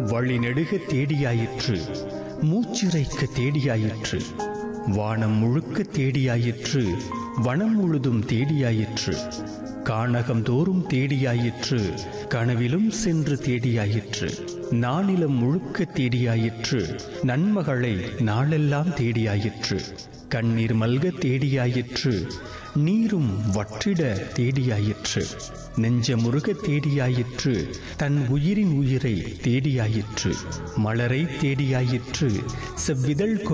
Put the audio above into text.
வழிநெடுக தேடியாயிற்று மூச்சிறைக்க தேடியாயிற்று வானம் முழுக்க தேடியாயிற்று வனம் முழுதும் தேடியாயிற்று கானகம் தோறும் தேடியாயிற்று கனவிலும் சென்று தேடியாயிற்று நானிலம் முழுக்க தேடியாயிற்று நன்மகளை நாளெல்லாம் தேடியாயிற்று கண்ணீர் மல்க தேடியாயிற்று நீரும் வற்றிட தேடியாயிற்று நெஞ்சமுருக தேடியாயிற்று தன் உயிரின் உயிரை தேடியாயிற்று மலரை தேடியாயிற்று செவ்விதழ்